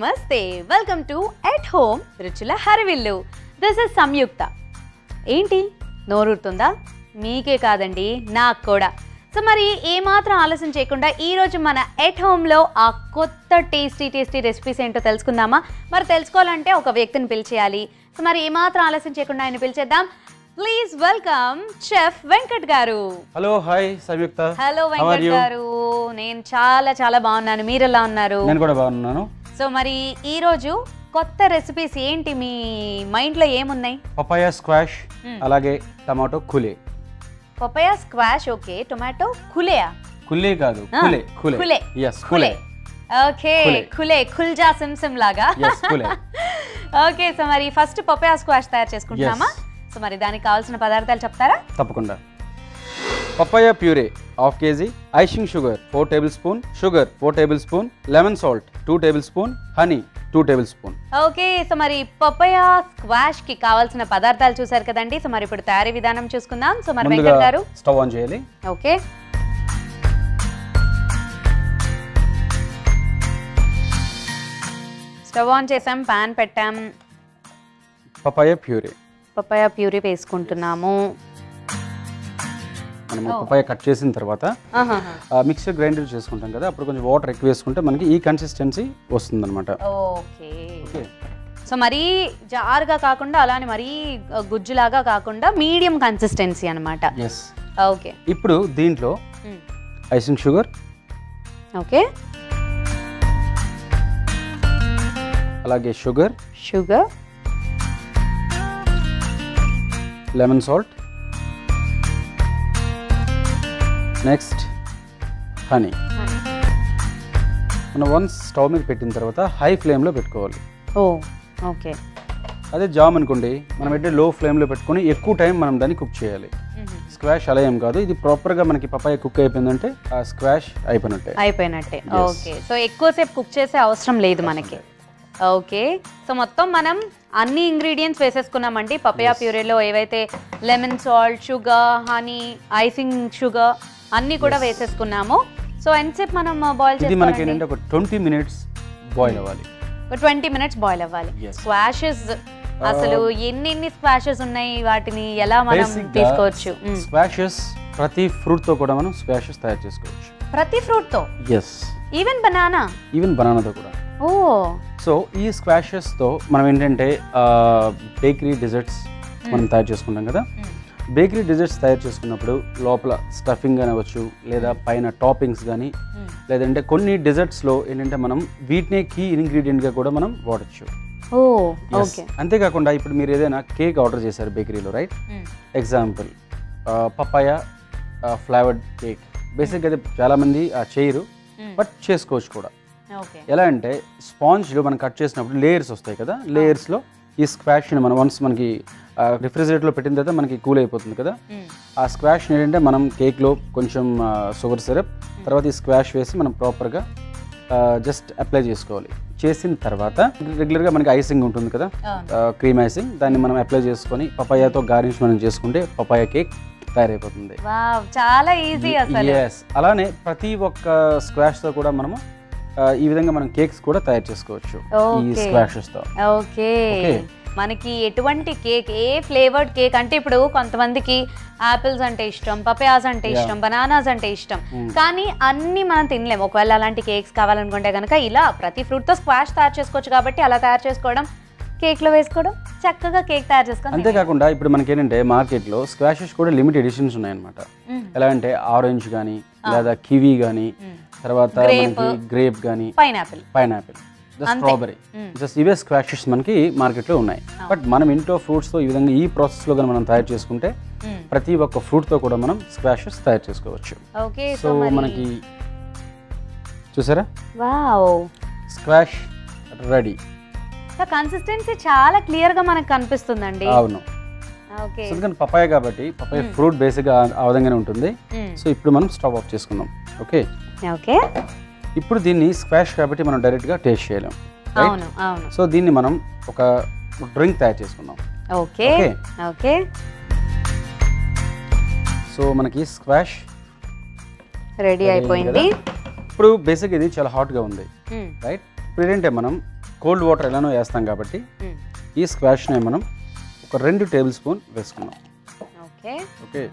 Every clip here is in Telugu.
నమస్తే వెల్కమ్ టు ఎట్ హోమ్ రుచుల హరివిల్లు దిస్ ఇస్ సంయుక్త ఏంటి నోరుతుందా మీకే కాదండి నాకు కూడా సో మరి ఏమాత్రం ఆలస్యం చేయకుండా ఈరోజు మన ఎట్ హోమ్లో ఆ కొత్త టేస్టీ టేస్టీ రెసిపీస్ ఏంటో తెలుసుకుందామా మరి తెలుసుకోవాలంటే ఒక వ్యక్తిని పిలిచేయాలి సో మరి ఏమాత్రం ఆలస్యం చేయకుండా ఆయన పిలిచేద్దాం please welcome chef Venkat garu hello hi Samyukta hello How are Venkat you? Garu నేను చాలా చాలా బాగున్నాను మీరు ఎలా ఉన్నారు నేను కూడా బాగున్నాను సో మరి ఈ రోజు కొత్త రెసిపీస్ ఏంటి మీ మైండ్ లో ఏమున్నాయి పపాయ స్క్వాష్ Hmm. అలాగే టమాటో కులే పపాయ స్క్వాష్ ఓకే టొమాటో కులేయా కుల్లే కాదు Ah, కులే కులే కులే. ఎస్ కులే ఓకే కులే. కులే కుల్జా సిమ్ సిమ్ లాగా ఎస్ కులే ఓకే సో మరి ఫస్ట్ పపాయ స్క్వాష్ తయారు చేసుకుంటున్నామా Yes. సో మరి దానికి కావాల్సిన పదార్థాలు చెప్తారా తప్పకుండా papaya puree half KG icing sugar four tablespoon sugar four tablespoon lemon salt two tablespoon honey two tablespoon okay so మరి పపాయ స్క్వాష్ కి కావాల్సిన పదార్థాలు చూసారు కదండి సో మరి ఇప్పుడు తయారీ విధానం చూసుకుందాం సో మరి ముందుగా వెంకట్ గారు స్టవ్ ఆన్ చేయాలి ఓకే స్టవ్ ఆన్ చేసాం పాన్ పెట్టాం పపాయ ప్యూరే పపాయ ప్యూరీ వేసుకుంటున్నాము మనం Oh. పపాయ కట్ చేసిన తర్వాత ఆహాహా. మిక్సర్ గ్రైండర్ చేసుకుంటాం కదా అప్పుడు కొంచెం వాటర్ ఎక్కువ వేసుకుంటే మనకి ఈ కన్సిస్టెన్సీ వస్తుంది అనమాట ఓకే ఓకే సో మరీ జారుగా కాకుండా అలానే మరీ గుజ్జులాగా కాకుండా మీడియం కన్సిస్టెన్సీ అనమాట ఎస్ ఓకే ఇప్పుడు దీంట్లో ఐసింగ్ షుగర్ ఓకే అలాగే sugar sugar lemon salt next honey మనం వన్స్ స్టవ్ మీద పెట్టిన తర్వాత హై ఫ్లేమ్లో పెట్టుకోవాలి ఓ ఓకే అదే జామ్ అనుకోండి మనం అయితే లో ఫ్లేమ్లో పెట్టుకొని ఎక్కువ టైం మనం దాన్ని కుక్ చేయాలి స్క్వాష్ అలా ఏం కాదు ఇది ప్రాపర్గా మనకి పపాయ కుక్ అయిపోయిందంటే ఆ స్క్వాష్ అయిపోయినట్టే అయిపోయినట్టే Yes. ఓకే సో ఎక్కువసేపు కుక్ చేసే అవసరం లేదు మనకి ఓకే సో మొత్తం మనం అన్ని ఇంగ్రీడియంట్స్ వేసేసుకున్నామండి పపయా ప్యూరేలో ఏవైతే lemon salt sugar honey icing sugar అన్నీ కూడా వేసేసుకున్నాము సో ఎంతసేపు మనం బాయిల్ ఇది మనకి చేసుకోవాలి ఏంటంటే ఒక ట్వంటీ మినిట్స్ బాయిల్ అవ్వాలి ట్వంటీ మినిట్స్ బాయిల్ అవ్వాలి Yes. స్క్వాషెస్ అసలు ఎన్ని ఎన్ని స్క్వాషెస్ ఉన్నాయి వాటిని ఎలా మనం తీసుకోవచ్చు మ్మ్. స్క్వాషెస్ ప్రతి ఫ్రూట్తో కూడా మనం స్క్వాషెస్ తయారు చేసుకోవచ్చు ప్రతి ఫ్రూట్ తో ఎస్ ఈవెన్ బనానా ఈవెన్ బనానాతో కూడా ఓ సో ఈ స్క్వాషెస్తో మనం ఏంటంటే బేకరీ డిజర్ట్స్ మనం తయారు చేసుకుంటాం కదా బేకరీ డిజర్ట్స్ తయారు చేసుకున్నప్పుడు లోపల స్టఫింగ్ అవ్వచ్చు లేదా పైన టాపింగ్స్ కానీ లేదంటే కొన్ని డిజర్ట్స్లో ఏంటంటే మనం వీటినే కీ ఇంగ్రీడియంట్గా కూడా మనం వాడచ్చు ఓ Yes. ఓకే అంతేకాకుండా ఇప్పుడు మీరు ఏదైనా కేక్ ఆర్డర్ చేశారు బేకరీలో right example papaya flavoured cake బేసిక్గా అయితే చాలామంది ఆ చేయరు బట్ చేసుకోవచ్చు కూడా ఓకే ఎలా అంటే స్పాంజ్లో మనం కట్ చేసినప్పుడు లేయర్స్ వస్తాయి కదా లేయర్స్లో ఈ స్క్వాష్ని మనం వన్స్ మనకి రిఫ్రిజిరేటర్లో పెట్టిన తర్వాత మనకి కూల్ అయిపోతుంది కదా ఆ స్క్వాష్ ఏంటంటే మనం కేక్లో కొంచెం షుగర్ సిరప్ తర్వాత ఈ స్క్వాష్ వేసి మనం ప్రాపర్గా జస్ట్ అప్లై చేసుకోవాలి చేసిన తర్వాత రెగ్యులర్గా మనకి ఐసింగ్ ఉంటుంది కదా క్రీమ్ ఐసింగ్ దాన్ని మనం అప్లై చేసుకొని పపాయాతో గార్నిష్ మనం చేసుకుంటే పపాయ కేక్ తయారైపోతుంది వావ్ చాలా ఈజీ అసలు ఎస్ అలానే ప్రతి ఒక్క స్క్వాష్ తో కూడా మనము ఆ, ఈ విధంగా మనం కేక్స్ కూడా తయారు చేసుకోవచ్చు ఈ Okay. స్క్వాషెస్ తో ఓకే Okay. మనకి ఎటువంటి కేక్ ఏ ఫ్లేవర్డ్ కేక్ అంటే ఇప్పుడు కొంతమందికి ఆపిల్స్ అంటే ఇష్టం పపయాస్ అంటే Yeah. ఇష్టం బనానాస్ అంటే ఇష్టం Hmm. కానీ అన్ని మనం తినలేము ఒకవేళ అలాంటి కేక్స్ కావాలనుకుంటే కనుక ఇలా ప్రతి ఫ్రూట్ తో స్క్వాష్ తయారు చేసుకోవచ్చు కాబట్టి అలా తయారు చేసుకోవడం కేక్ లో వేసుకోవడం చక్కగా కేక్ తయారు చేసుకోవడం అంతేకాకుండా ఇప్పుడు మనకి ఏంటంటే మార్కెట్ లో స్క్వాషెస్ కూడా లిమిట్ ఎడిషన్స్ ఉన్నాయన్నమాట Mm. ఎలా అంటే ఆరెంజ్ కానీ లేదా కివీ కానీ తర్వాత Grape. మనకి గ్రేప్ కానీ పైనాపిల్ పైనాపిల్ అంతే. Strawberry Mm. జస్ట్ ఇవే స్క్వాషెస్ మనకి మార్కెట్లో ఉన్నాయి బట్ మనం ఇంట్లో ఫ్రూట్స్తో ఈ విధంగా ఈ ప్రాసెస్లో కానీ మనం తయారు చేసుకుంటే ప్రతి ఒక్క ఫ్రూట్తో కూడా మనం స్క్వాషెస్ తయారు చేసుకోవచ్చు ఓకే సో సో మరి మనకి చూసారా wow squash ready so consistency చాలా క్లియర్ గా మనకు కనిపిస్తుందండి అవును ఓకే సో ఎందుకంటే పపాయ కాబట్టి పపాయ ఫ్రూట్ బేసిక్గా ఆ విధంగానే ఉంటుంది సో ఇప్పుడు మనం స్టవ్ ఆఫ్ చేసుకుందాం ఓకే ఓకే ఇప్పుడు దీన్ని స్క్వాష్ కాబట్టి మనం డైరెక్ట్గా టేస్ట్ చేయలేం రైట్ అవును అవును సో దీన్ని మనం ఒక డ్రింక్ తయారు చేసుకుందాం ఓకే ఓకే ఓకే సో మనకి స్క్వాష్ రెడీ అయిపోయింది ఇప్పుడు బేసిక్ ఇది చాలా హాట్గా ఉంది మ్మ్. రైట్ ఇప్పుడు ఏంటంటే మనం కోల్డ్ వాటర్ ఎలానో వేస్తాం కాబట్టి ఈ స్క్వాష్ని మనం ఒక రెండు టేబుల్ స్పూన్ వేసుకున్నాం ఓకే ఓకే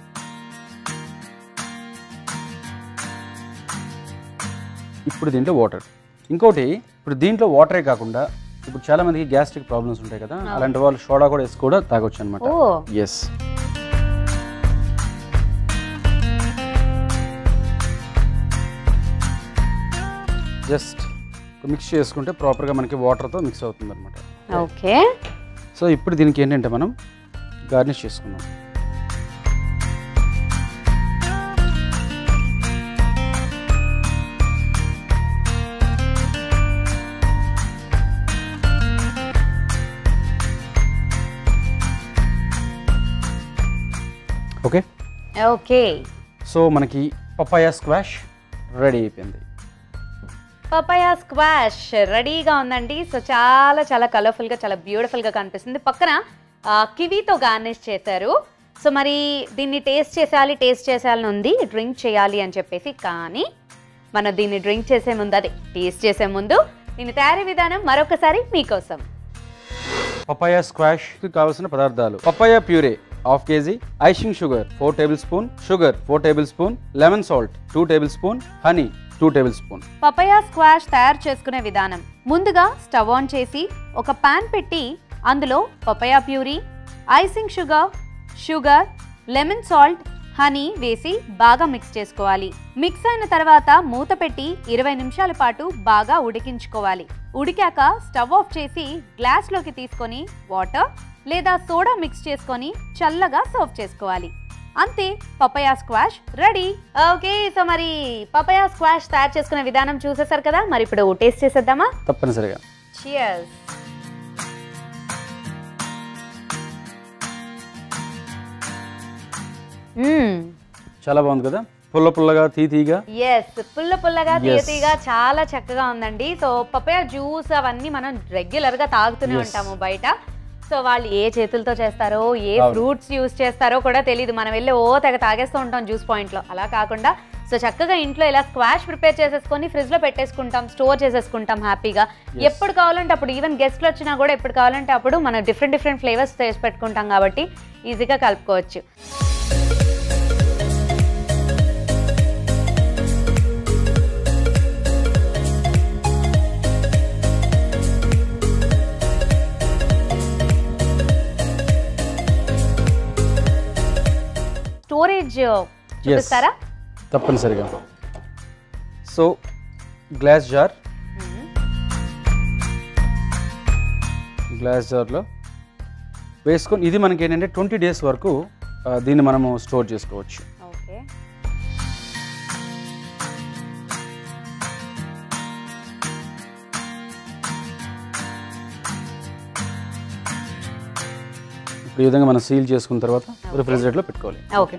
ఇప్పుడు దీంట్లో వాటర్ ఇంకోటి ఇప్పుడు దీంట్లో వాటరే కాకుండా ఇప్పుడు చాలా మందికి గ్యాస్ట్రిక్ ప్రాబ్లమ్స్ ఉంటాయి కదా అలాంటి వాళ్ళు సోడా కూడా వేసి కూడా తాగొచ్చు అనమాట ఓ ఎస్ జస్ట్ మిక్స్ చేసుకుంటే ప్రాపర్గా మనకి వాటర్తో మిక్స్ అవుతుంది అనమాట ఓకే సో ఇప్పుడు దీనికి ఏంటంటే మనం గార్నిష్ చేసుకుందాం ఓకే ఓకే సో మనకి పపాయ స్క్వాష్ రెడీ అయిపోయింది పపాయ స్క్వాష్ రెడీగా ఉందండి సో చాలా చాలా కలర్ఫుల్గా చాలా బ్యూటిఫుల్గా కనిపిస్తుంది పక్కన ఆ, కివీతో గార్నిష్ చేశారు సో మరి దీన్ని టేస్ట్ చేసేయాలి టేస్ట్ చేసేయాలని ఉంది డ్రింక్ చేయాలి అని చెప్పేసి కానీ మనం దీన్ని డ్రింక్ చేసే ముందు అదే టేస్ట్ చేసే ముందు దీని తయారీ విధానం మరొకసారి మీకోసం పపాయ స్క్వాష్కి కావాల్సిన పదార్థాలు papaya puree half KG icing sugar four tablespoon sugar four tablespoon lemon salt two tablespoon honey two tablespoon papaya squash తయారు చేసుకునే విధానం ముందుగా స్టవ్ ఆన్ చేసి ఒక పాన్ పెట్టి అందులో papaya puree icing sugar sugar lemon salt honey వేసి బాగా మిక్స్ చేసుకోవాలి మిక్స్ అయిన తర్వాత మూత పెట్టి ఇరవై నిమిషాల పాటు బాగా ఉడికించుకోవాలి ఉడికాక స్టవ్ ఆఫ్ చేసి గ్లాస్లోకి తీసుకొని వాటర్ లేదా సోడా మిక్స్ చేసుకొని చల్లగా సర్వ్ చేసుకోవాలి అంతే papaya squash ready okay so మరి పపయా స్క్వాష్ తయారు చేసుకునే విధానం చూసేసారు కదా మరి ఇప్పుడు టేస్ట్ చేసేద్దామా తప్పనిసరిగా చియర్స్ చాలా బాగుంది కదా పుల్ల పుల్లగా తీ తీగా ఎస్ పుల్ల పుల్లగా Yes. తీయతీగా చాలా చక్కగా ఉందండి సో పపయా జ్యూస్ అవన్నీ మనం రెగ్యులర్ గా తాగుతూనే Yes. ఉంటాము బయట సో వాళ్ళు ఏ చేతులతో చేస్తారో ఏ అవును. ఫ్రూట్స్ యూస్ చేస్తారో కూడా తెలియదు మనం వెళ్ళి ఓ తెగ తాగేస్తూ ఉంటాం జ్యూస్ పాయింట్ లో అలా కాకుండా సో చక్కగా ఇంట్లో ఇలా స్క్వాష్ ప్రిపేర్ చేసేసుకొని ఫ్రిడ్జ్ లో పెట్టేసుకుంటాం స్టోర్ చేసేసుకుంటాం హ్యాపీగా ఎప్పుడు కావాలంటే అప్పుడు ఈవెన్ గెస్ట్లు వచ్చినా కూడా ఎప్పుడు కావాలంటే అప్పుడు మనం డిఫరెంట్ డిఫరెంట్ ఫ్లేవర్స్ చేసి పెట్టుకుంటాం కాబట్టి ఈజీగా కలుపుకోవచ్చు స్టోరేజ్ చూపిస్తారా తప్పనిసరిగా సో గ్లాస్ జార్ గ్లాస్ జార్లో వేసుకొని ఇది మనకి ఏంటంటే ట్వంటీ డేస్ వరకు ఆ, దీన్ని మనము స్టోర్ చేసుకోవచ్చు ఓకే ఇప్పుడు ఈ విధంగా మనం సీల్ చేసుకున్న తర్వాత రిఫ్రిజిరేటర్లో పెట్టుకోవాలి ఓకే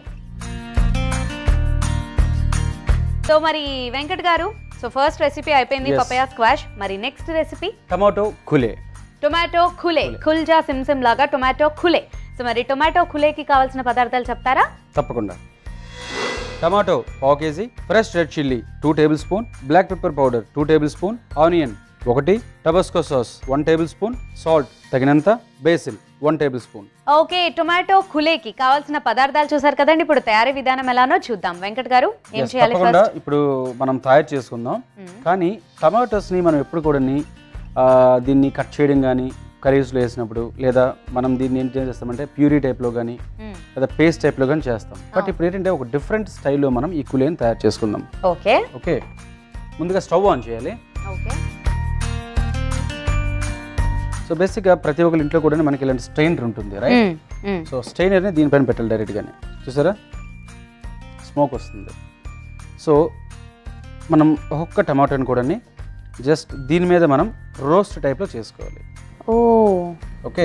సో మరి వెంకట్ గారు సో ఫస్ట్ రెసిపీ అయిపోయింది Yes. పపయా స్క్వాష్ మరి next recipe tomato coulis tomato coulis కుల్జా సిమ్సిమ్ లాగా టొమాటో ఖులే సో మరి టొమాటో ఖులేకి కావాల్సిన పదార్థాలు చెప్తారా తప్పకుండా టమాటో పావు KG fresh red chilli two tablespoon black pepper powder two tablespoon onion ఒకటి Tabasco sauce one tablespoon salt తగినంత basil one tablespoon okay tomato ఖులేకి కావాల్సిన పదార్థాలు చూసారు కదండి ఇప్పుడు తయారీ విధానం ఎలానో చూద్దాం వెంకట్ గారు ఏం Yes, చేయాలి తప్పకుండా ఫస్ట్ ఇప్పుడు మనం తయారు చేసుకుందాం కానీ టమాటోస్ని మనం ఎప్పుడు కూడా దీన్ని కట్ చేయడం కానీ కర్రీస్లో వేసినప్పుడు లేదా మనం దీన్ని ఏం చేస్తామంటే ప్యూరీ టైప్లో కానీ లేదా పేస్ట్ టైప్లో కానీ చేస్తాం బట్ ఇప్పుడు ఏంటంటే ఒక డిఫరెంట్ స్టైల్లో మనం ఈ కులేని తయారు చేసుకుందాం ఓకే ఓకే ముందుగా స్టవ్ ఆన్ చేయాలి ఓకే సో బేసిక్గా ప్రతి ఒక్కరి ఇంట్లో కూడా మనకి ఇలాంటి స్ట్రైనర్ ఉంటుంది రైట్ సో స్ట్రైనర్ని దీనిపైన పెట్టాలి డైరెక్ట్గానే చూసారా స్మోక్ వస్తుంది సో మనం ఒక్కొక్క టమాటోని కూడా జస్ట్ దీని మీద మనం రోస్ట్ టైప్లో చేసుకోవాలి ఓ ఓకే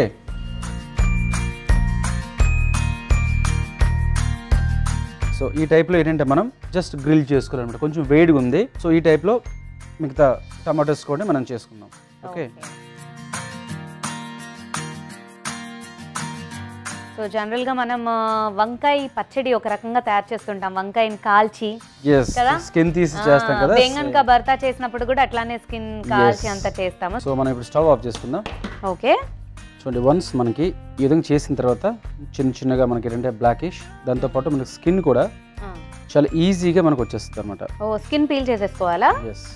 సో ఈ టైప్లో ఏంటంటే మనం జస్ట్ గ్రిల్ చేసుకోవాలన్నమాట కొంచెం వేడిగా ఉంది సో ఈ టైప్లో మిగతా టమాటోస్ కూడా మనం చేసుకుందాం ఓకే సో జనరల్గా మనం ఆ, వంకాయ పచ్చడి ఒక రకంగా తయారు చేస్తుంటాం వంకాయని కాల్చి ఎస్ కదా? స్కిన్ తీసి చేస్తాం కదా బెంగన్గా భర్తా చేసినప్పుడు కూడా అట్లానే స్కిన్ కాల్చి Yes. అంతా చేస్తాము సో మనం ఇప్పుడు స్టవ్ ఆఫ్ చేసుకుందాం ఓకే చూడండి వన్స్ మనకి ఈ విధంగా చేసిన తర్వాత చిన్న చిన్నగా మనకి ఏంటంటే బ్లాకిష్ దాంతోపాటు మనకి స్కిన్ కూడా చాలా ఈజీగా మనకు వచ్చేస్తుంది అనమాట ఓ స్కిన్ పీల్ చేసేసుకోవాలా ఎస్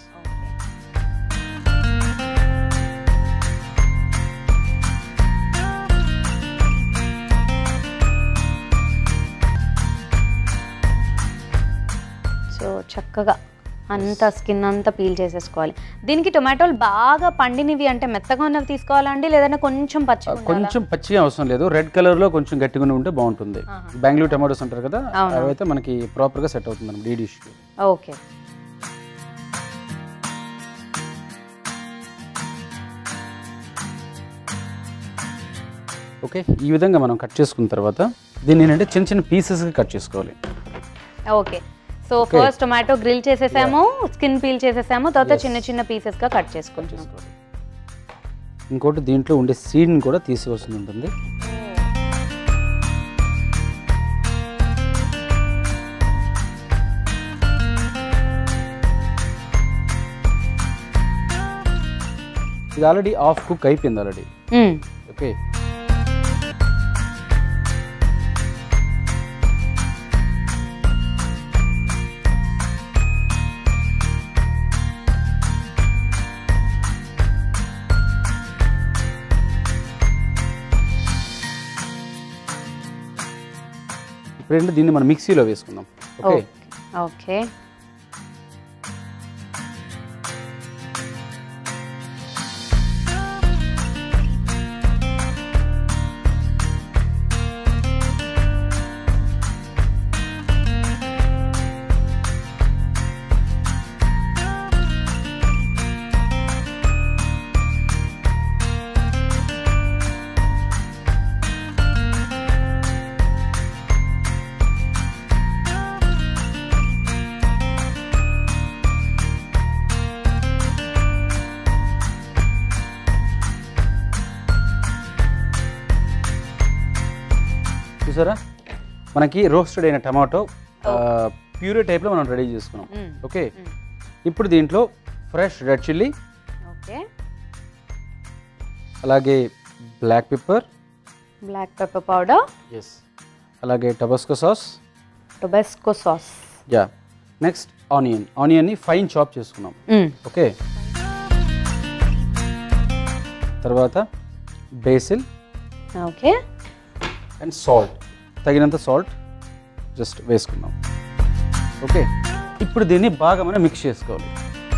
సో చక్కగా అంతా స్కిన్ అంతా పీల్ చేసేసుకోవాలి దీనికి టొమాటోలు బాగా పండినవి అంటే మెత్తగా ఉన్నవి తీసుకోవాలా అండి లేదంటే కొంచెం పచ్చిగా ఉండాలా? కొంచెం పచ్చిగా అవసరం లేదు రెడ్ కలర్ లో కొంచెం గట్టిగా ఉంటే బాగుంటుంది ఆహా. బెంగళూరు టమాటోస్ అంటారు కదా అవును. అవైతే మనకి ప్రాపర్ గా సెట్ అవుతుంది అనమాట ఈ డిష్ ఓకే ఓకే ఈ విధంగా మనం కట్ చేసుకున్న తర్వాత దీన్ని ఏంటంటే చిన్న చిన్న పీసెస్ కట్ చేసుకోవాలి okay so Okay. First tomato grill చేసేసాము స్కిన్ పీల్ చేసేసాము తర్వాత Yes. చిన్న చిన్న పీసెస్ గా కట్ చేసుకుంటాం చేసుకోవాలి ఇంకోటి దీంట్లో ఉండే సీడ్ని కూడా తీసివలసి ఉంటుంది ఇది ఆల్రెడీ ఆఫ్ కుక్ అయిపోయింది ఆల్రెడీ మ్మ్. ఓకే ఇప్పుడు ఏంటంటే దీన్ని మనం మిక్సీలో వేసుకుందాం ఓకే ఓకే ఓకే చూసారా మనకి రోస్టెడ్ అయిన టమాటో ప్యూరే టైప్లో మనం రెడీ చేసుకున్నాం మ్మ్. Okay hmm. ఇప్పుడు దీంట్లో ఫ్రెష్ రెడ్ చిల్లీ ఓకే అలాగే black pepper black pepper powder yes అలాగే Tabasco sauce Tabasco sauce yeah next onion ఆనియన్ని ఫైన్ చాప్ చేసుకున్నాం ఓకే తర్వాత బేసిల్ ఓకే అండ్ సాల్ట్ తగినంత సాల్ట్ జస్ట్ వేసుకుందాం ఓకే ఇప్పుడు దీన్ని బాగా మనం మిక్స్ చేసుకోవాలి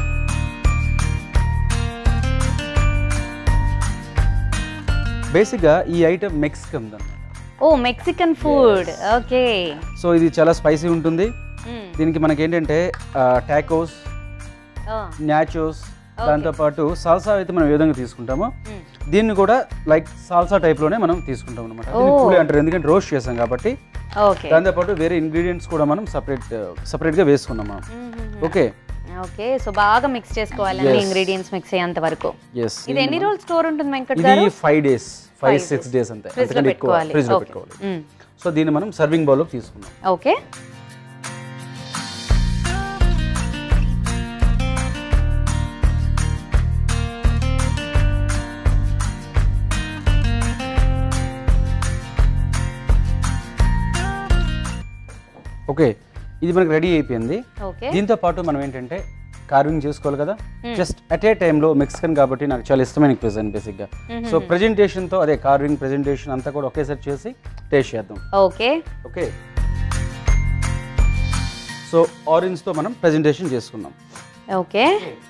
బేసిక్గా ఈ ఐటమ్ మెక్సికన్ అన్నమాట ఓ మెక్సికన్ ఫుడ్ ఓకే సో ఇది చాలా స్పైసీ ఉంటుంది దీనికి మనకి ఏంటంటే టాకోస్ న్యాచోస్ దాంతోపాటు సాల్సా అయితే మనం ఏ విధంగా తీసుకుంటామో దీన్ని కూడా లైక్ సాల్సా టైప్లోనే మనం తీసుకుంటాం అనమాట Oh. పూలి అంటారు ఎందుకంటే రోస్ట్ చేసాం కాబట్టి ఓకే దాంతోపాటు వేరే ఇంగ్రీడియంట్స్ కూడా మనం సపరేట్ సపరేట్గా వేసుకున్నాం మనం ఓకే ఓకే సో బాగా మిక్స్ చేసుకోవాలి అన్ని Yes. ఇంగ్రీడియంట్స్ మిక్స్ అయ్యేంత వరకు ఎస్ ఇది ఎన్ని రోజులు స్టోర్ ఉంటుంది వెంకట్ గారు ఇది five days five Five six days అంతే ఫ్రిడ్జ్ లో అంతకంటే ఎక్కువ పెట్టుకోవాలి ఫ్రిడ్జ్ లో Okay. పెట్టుకోవాలి మ్మ్. సో దీన్ని మనం సర్వింగ్ బౌల్లో తీసుకుందాం ఓకే ఓకే ఇది మనకి రెడీ అయిపోయింది ఓకే దీంతో పాటు మనం ఏంటంటే కార్వింగ్ చేసుకోవాలి కదా జస్ట్ అట్ ఏ టైంలో మెక్సికన్ కాబట్టి నాకు చాలా ఇష్టమైన క్విజన్ బేసిక్గా సో ప్రెజెంటేషన్తో అదే కార్వింగ్ ప్రెజెంటేషన్ అంతా కూడా ఒకేసారి చేసి టేస్ట్ చేద్దాం ఓకే ఓకే సో ఆరెంజ్తో మనం ప్రెజెంటేషన్ చేసుకుందాం ఓకే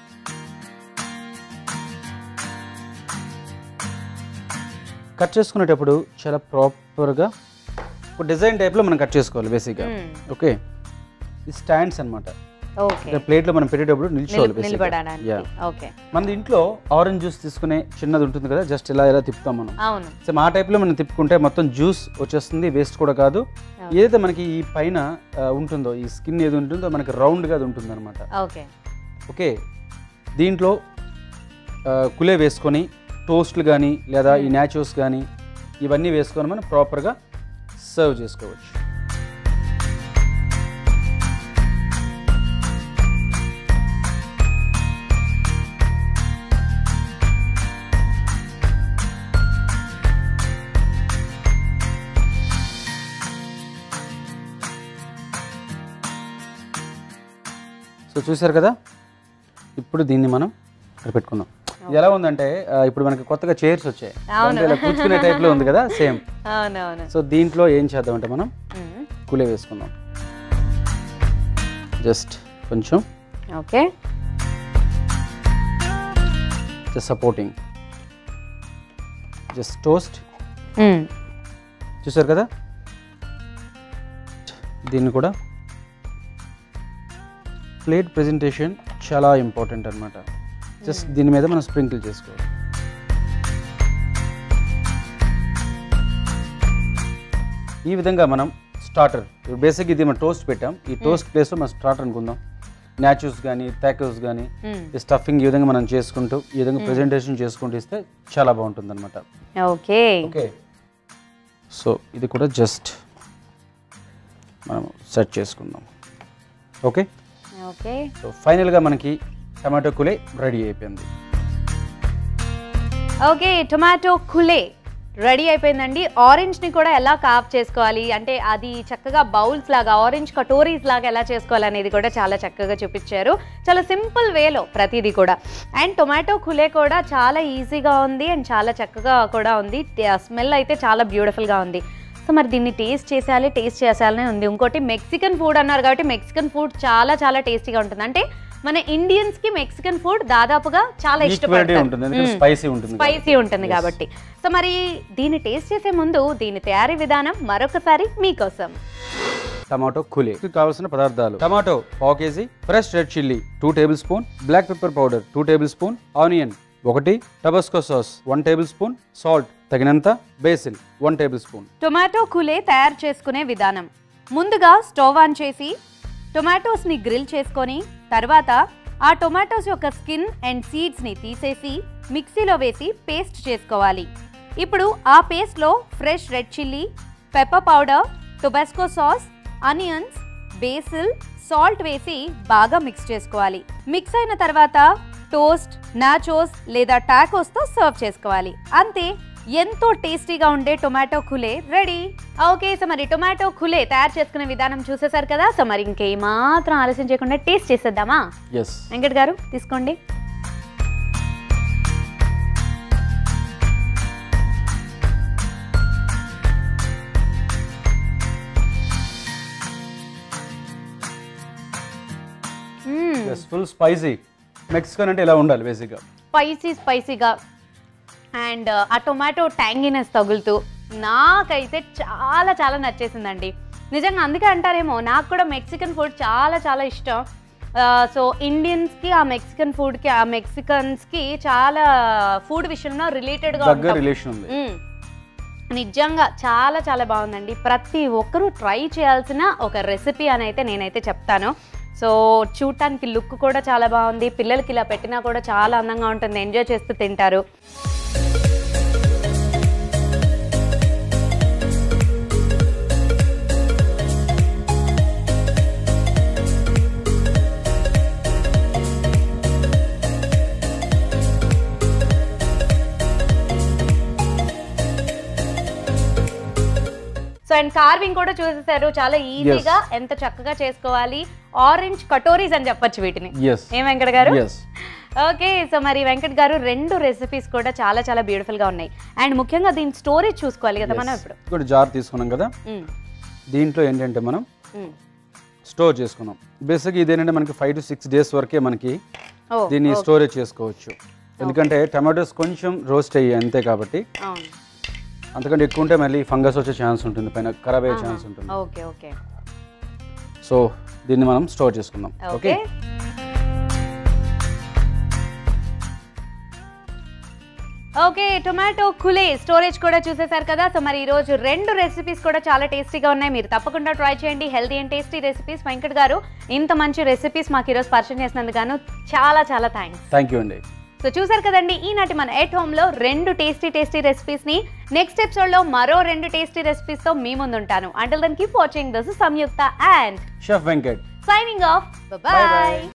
కట్ చేసుకునేటప్పుడు చాలా ప్రాపర్గా ఒక డిజైన్ టైప్లో మనం కట్ చేసుకోవాలి బేసిక్గా ఓకే ఇది స్టాండ్స్ అనమాట ఓకే ప్లేట్లో మనం పెట్టేటప్పుడు నిల్చోవాలి బేసిక్గా నిలబడడానికి యా ఓకే మన ఇంట్లో ఆరెంజ్ జ్యూస్ తీసుకునే చిన్నది ఉంటుంది కదా జస్ట్ ఇలా ఇలా తిప్పుతాం మనం అవును సో ఆ టైప్లో మనం తిప్పుకుంటే మొత్తం జ్యూస్ వచ్చేస్తుంది వేస్ట్ కూడా కాదు ఏదైతే మనకి ఈ పైన ఆ, ఉంటుందో ఈ స్కిన్ ఏది ఉంటుందో మనకి రౌండ్గా అది ఉంటుంది అనమాట ఓకే ఓకే దీంట్లో ఆ, కులే వేసుకొని టోస్ట్లు కానీ లేదా ఈ న్యాచోస్ కానీ ఇవన్నీ వేసుకొని మనం ప్రాపర్గా సర్వ్ చేసుకోవచ్చు సో చూసారు కదా ఇప్పుడు దీన్ని మనం ఇక్కడ పెట్టుకుందాం ఇది ఎలా ఉందంటే ఆ, ఇప్పుడు మనకి కొత్తగా చైర్స్ వచ్చాయి దాంట్లో ఇలా కూర్చునే టైప్లో ఉంది కదా సేమ్ అవునవును సో దీంట్లో ఏం చేద్దామంటే మనం మ్మ్. కులే వేసుకుందాం జస్ట్ కొంచెం okay just supporting just toast hmm. చూసారు కదా దీన్ని కూడా ప్లేట్ ప్రెజెంటేషన్ చాలా ఇంపార్టెంట్ అనమాట జస్ట్ దీని మీద మనం స్ప్రింకిల్ చేసుకోవాలి ఈ విధంగా మనం స్టార్టర్ బేసిక్ ఇది మనం టోస్ట్ పెట్టాం ఈ టోస్ట్ ప్లేస్లో మనం స్టార్టర్ అనుకుందాం న్యాచుస్ కానీ థాకోస్ కానీ మ్మ్. ఈ స్టఫింగ్ ఈ విధంగా మనం చేసుకుంటూ ఈ విధంగా ప్రెజెంటేషన్ చేసుకుంటూ ఇస్తే చాలా బాగుంటుంది అనమాట ఓకే ఓకే సో ఇది కూడా జస్ట్ మనం సెట్ చేసుకుందాం ఓకే ఓకే సో ఫైనల్గా మనకి టమాటో కులే రెడీ అయిపోయింది ఓకే టొమాటో కులే రెడీ అయిపోయిందండి ఆరెంజ్ని కూడా ఎలా కాప్ చేసుకోవాలి అంటే అది చక్కగా బౌల్స్ లాగా ఆరెంజ్ కటోరీస్ లాగా ఎలా చేసుకోవాలి అనేది కూడా చాలా చక్కగా చూపించారు చాలా సింపుల్ వేలో ప్రతిదీ కూడా అండ్ టొమాటో కులే కూడా చాలా ఈజీగా ఉంది అండ్ చాలా చక్కగా కూడా ఉంది స్మెల్ అయితే చాలా బ్యూటిఫుల్గా ఉంది సో మరి దీన్ని టేస్ట్ చేసేయాలి టేస్ట్ చేసేయాలని ఉంది ఇంకోటి మెక్సికన్ ఫుడ్ అన్నారు కాబట్టి మెక్సికన్ ఫుడ్ చాలా చాలా టేస్టీగా ఉంటుంది అంటే మన ఇండియన్స్ కి మెక్సికన్ ఫుడ్ దాదాపుగా చాలా ఈక్వాలిటీ ఇష్టపడతారు ఉంటుంది ఎందుకంటే మ్మ్. స్పైసీ ఉంటుంది స్పైసీ ఉంటుంది కాబట్టి సో మరి దీన్ని టేస్ట్ చేసే ముందు దీని తయారీ విధానం మరొకసారి మీకోసం టమాటో కులే కావాల్సిన పదార్థాలు టమాటో పావు KG fresh red chilli two tablespoon black pepper powder two tablespoon onion ఒకటి Tabasco sauce one tablespoon salt తగినంత basil one tablespoon tomato coulis తయారు చేసుకునే విధానం ముందుగా స్టవ్ ఆన్ చేసి టొమాటోస్ని గ్రిల్ చేసుకొని తర్వాత ఆ టొమాటోస్ యొక్క స్కిన్ అండ్ సీడ్స్ని తీసేసి మిక్సీలో వేసి పేస్ట్ చేసుకోవాలి ఇప్పుడు ఆ పేస్ట్లో fresh red chilli pepper powder Tabasco sauce onions basil salt వేసి బాగా మిక్స్ చేసుకోవాలి మిక్స్ అయిన తర్వాత టోస్ట్ నాచోస్ లేదా టాకోస్తో సర్వ్ చేసుకోవాలి అంతే ఎంతో టేస్టీగా ఉండే tomato coulis ready okay so మరి టొమాటో ఖులే తయారు చేసుకునే విధానం చూసేశారు కదా సో మరి ఇంకేమాత్రం ఆలస్యం చేయకుండా టేస్ట్ చేసేద్దామా ఎస్ వెంకట్ గారు తీసుకోండి ఎస్ ఫుల్ స్పైసీ మెక్సికన్ అంటే ఇలా ఉండాలి బేసిక్గా స్పైసీ స్పైసీగా అండ్ ఆ టొమాటో ట్యాంగినెస్ తగులుతూ నాకైతే చాలా చాలా నచ్చేసిందండి నిజంగా అందుకే అంటారేమో నాకు కూడా మెక్సికన్ ఫుడ్ చాలా చాలా ఇష్టం సో ఇండియన్స్కి ఆ మెక్సికన్ ఫుడ్కి ఆ మెక్సికన్స్కి చాలా ఫుడ్ విషయంలో రిలేటెడ్గా దగ్గర రిలేషన్ ఉంది మ్మ్. నిజంగా చాలా చాలా బాగుందండి ప్రతి ఒక్కరూ ట్రై చేయాల్సిన ఒక రెసిపీ అని అయితే నేనైతే చెప్తాను సో చూడటానికి లుక్ కూడా చాలా బాగుంది పిల్లలకి ఇలా పెట్టినా కూడా చాలా అందంగా ఉంటుంది ఎంజాయ్ చేస్తూ తింటారు సో అండ్ కార్వింగ్ కూడా చూసేసారు చాలా ఈజీగా ఎంత చక్కగా చేసుకోవాలి ఆరెంజ్ కటోరీస్ అని చెప్పొచ్చు వీటిని ఎస్ ఏం వెంకట గారు ఎస్ ఓకే సో మరి వెంకట్ గారు రెండు రెసిపీస్ కూడా చాలా చాలా బ్యూటిఫుల్ గా ఉన్నాయి అండ్ ముఖ్యంగా దీని స్టోరేజ్ చూసుకోవాలి కదా మనం ఇప్పుడు కూడా జార్ తీసుకున్నాం కదా మ్మ్. దీంట్లో ఏంటంటే మనం మ్మ్. స్టోర్ చేసుకున్నాం బేసిక్ ఇదేంటంటే మనకి ఫైవ్ టు సిక్స్ డేస్ వరకే మనకి ఓ దీన్ని స్టోరేజ్ చేసుకోవచ్చు ఎందుకంటే టమాటోస్ కొంచెం రోస్ట్ అయ్యి అంతే కాబట్టి అవును అంతకంటే ఎక్కువ ఉంటే మళ్ళీ ఫంగస్ వచ్చే ఛాన్స్ ఉంటుంది పైన ఖరాబ్ అయ్యే ఛాన్స్ ఉంటుంది ఓకే ఓకే సో దీన్ని మనం స్టోర్ చేసుకుందాం okay okay okay tomato coulis storage కూడా చూసేశారు కదా సో మరి ఈ రోజు రెండు రెసిపీస్ కూడా చాలా టేస్టీగా ఉన్నాయి మీరు తప్పకుండా ట్రై చేయండి healthy and tasty recipes Venkat గారు ఇంత మంచి రెసిపీస్ మాకు ఈరోజు పరిచయం చేసినందుకు గాను చాలా చాలా థ్యాంక్స్ థ్యాంక్ యూ అండి సో చూసారు కదండి ఈనాటి మన ఎట్ హోమ్లో రెండు టేస్టీ టేస్టీ రెసిపీస్ని నెక్స్ట్ ఎపిసోడ్లో మరో రెండు టేస్టీ రెసిపీస్తో మీ ముందుంటాను until then keep watching this Samyuktha and chef Venkat signing off Bye bye bye.